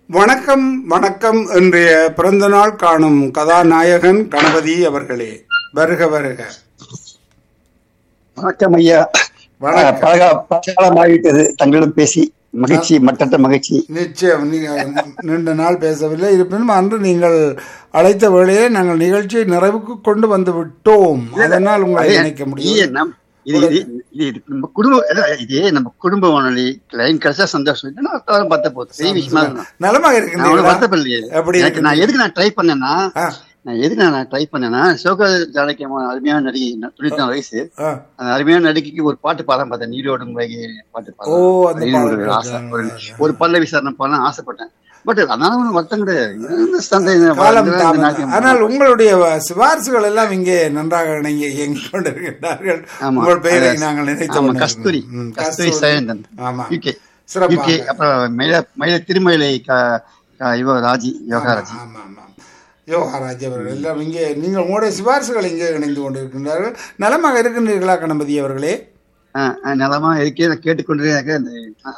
வணக்கம் வணக்கம் இன்றைய பிறந்த நாள் காணும் கதாநாயகன் கணபதி அவர்களே வருக வருக வணக்கம் ஐயா வணக்கம். பழக பழகாலமாகிவிட்டது தங்களிடம் பேசி மகிழ்ச்சி மட்டற்ற மகிழ்ச்சி நிச்சயம் நீங்கள் நீண்ட நாள் பேசவில்லை இருப்பினும் அன்று நீங்கள் அழைத்த வேளையே நாங்கள் நிகழ்ச்சியை நிறைவுக்கு கொண்டு வந்து விட்டோம் அதனால் உங்களை அது நினைக்க இது முடியும் நம்- இது இது- இது இது நம்ம குடும்ப அதான் இது நம்ம குடும்ப வானொலி லைன் கிடைச்சா சந்தோஷம் இல்லைன்னா அப்புறம் பார்த்த போகுது பெரிய விஷயமா இருக்கு. நலமாக நான் அவ்வளவு இருக்கின்றீர்களா வருத்தப்படலையே எப்படி எனக்கு நான் எதுக்கு நான் ட்ரை பண்ணேன்னா ஆ, நான் எதுக்கு நான் ட்ரை பண்ணேன்னா சோக ஜானகி அம்மா அருமையான நடிகை நான் தொண்ணூத்தி நாலு வயசு ஆ. அந்த அருமையான நடிகைக்கு ஒரு பாட்டு பாடம் பார்த்தேன் நீரோடு முறைக்கு பாட்டு ஓ, அந்த பாடம் பாடல் ஒரு ஆசை ஒரு- கேட்டேன். ஒரு பல்ல விசாரணை பண்ண ஆசைப்பட்டேன் பட் அதனால ஒன்றும் வருத்தம் கிடையாது இந்த சந்தேகம் காலம் இந்த தாமதம். நாட்டியம் ஆனால் உங்களுடைய சிபாரிசுகள் எல்லாம் இங்கே நன்றாக இணங்கி இயங்கிக் கொண்டிருக்கின்றார்கள் ஆமா. உங்கள் பெயரை அது- நாங்கள் நினைத்து ஆமா, கொண்டிருக்கிறோம். கஸ்தூரி. ம், கஸ்தூரி சயந்தன். ஆமா யூகே சிறப்பாக. யூகே அப்புறம் மயில மயில திருமயிலை க- க- இவ ராஜி யோகாராஜி ஆமா ஆமா யோகாராஜ் அவர்கள் எல்லாம் இங்கே நீங்கள் உங்களுடைய சிபாரிசுகள் இங்கே இணைந்து கொண்டிருக்கின்றார்கள் நலமாக இருக்கின்றீர்களா கணபதி அவர்களே ஆஹ் ஆஹ் நலமா இருக்கே நான் கேட்டுக்கொண்டே இருக்க இந்த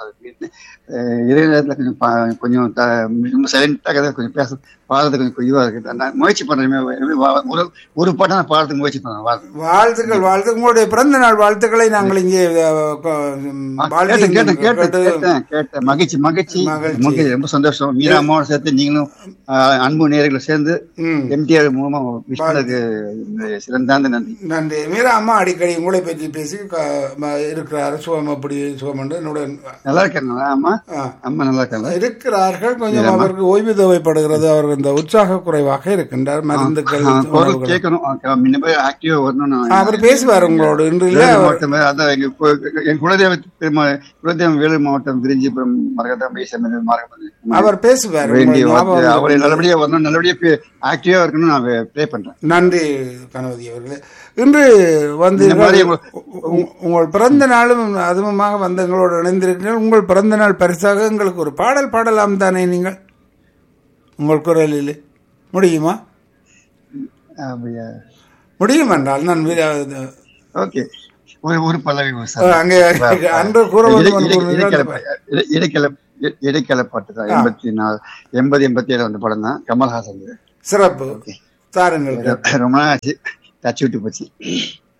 அஹ், இரவு நேரத்துல கொஞ்சம் பா- கொஞ்சம் த- ரொம்ப சைலண்டாக கொஞ்சம் பேச பாடுறது கொஞ்சம் இதுவா இருக்கு நான் முயற்சி பண்றேன் ஒரு ஒரு பாட்டை நான் பாடுறதுக்கு முயற்சி பண்றேன் பாடுறேன். வாழ்த்துக்கள் வாழ்த்து உங்களுடைய பிறந்த நாள் வாழ்த்துக்களை நாங்கள் இங்கே அஹ், கொ- ம், ஆ, வாழ்த்தி கேட்டேன் கேட்டேன் கேட்டேன் கேட்டு- கேட்டேன் கேட்டேன் மகிழ்ச்சி மகிழ்ச்சி மகிழ்ச்சி. மகிழ்ச்சி ரொம்ப சந்தோஷம் மீரா அம்மாவோட சேர்த்து நீங்களும் ஆஹ், அன்பு நேயர்களும் சேர்ந்து ம். எம்டிஆர் மூலமா விஷ் பண்ணதுக்கு சிறந்தாந்த நன்றி நன்றி மீரா அம்மா அடிக்கடி உங்களை பற்றி பேசி க- ம- இருக்கிறார் சுகம் அப்படி சுகம் என்று என்னுடைய நல்லா இருக்காங்களா அம்மா ஆ. அம்மா நல்லா இருக்காங்களா இருக்கிறார்கள் கொஞ்சம் அவருக்கு ஓய்வு தேவைப்படுகிறது அவர் இந்த உற்சாக குறைவாக இருக்கின்றார் மருந்துகள் ஆ, குரல் உணவுகள். கேட்கணும் ஆ, முன்ன போய் ஆக்டிவா வரணும் நான் அவர் பேசுவார் உங்களோடு இன்று இல்ல வேலூர் அவர் மாவட்டம் அதான் எங்க கு- என் குலதெய்வ பெருமா- குலதெய்வம் வேலூர் மாவட்டம் விரிஞ்சிபுரம் மரகதம் பேச மார்க்கம் அவர் பேசுவார் வேண்டிய உங்கள் வார்த்தை, ஞாபகம் அவரை நல்லபடியா வரணும் நல்லபடியா ஆக்டிவா இருக்கணும் நான் ப்ரே பண்றேன் நன்றி கணபதி அவர்களே இன்று வந்து இந்த மாதிரி உ- உங்கள் பிறந்த நாளும் அதுவுமாக வந்து எங்களோடு இணைந்திருக்கிறீர்கள் உங்கள் பிறந்த நாள் பரிசாக எங்களுக்கு ஒரு பாடல் பாடலாம் தானே நீங்கள் உங்கள் குரலில் முடியுமா அப்படியா முடியும் என்றால் நான் வி- ஓகே ஒரு ஒரு பல்லவி ஒரு அஹ், சார். அங்கே அன்று கூற இடை- வேண்டும் என்று இடை- கூறினீர்கள். இடைக்கல- இடை- இடைக்கல இ- இடைக்கல பாட்டு தான் எண்பத்தி நாலு எண்பது எண்பத்தி ஏழு அந்த படம் தான் கமல்ஹாசன் சிறப்பு தாருங்கள் ரொம்ப நாள் ஆச்சு டச் விட்டு போச்சு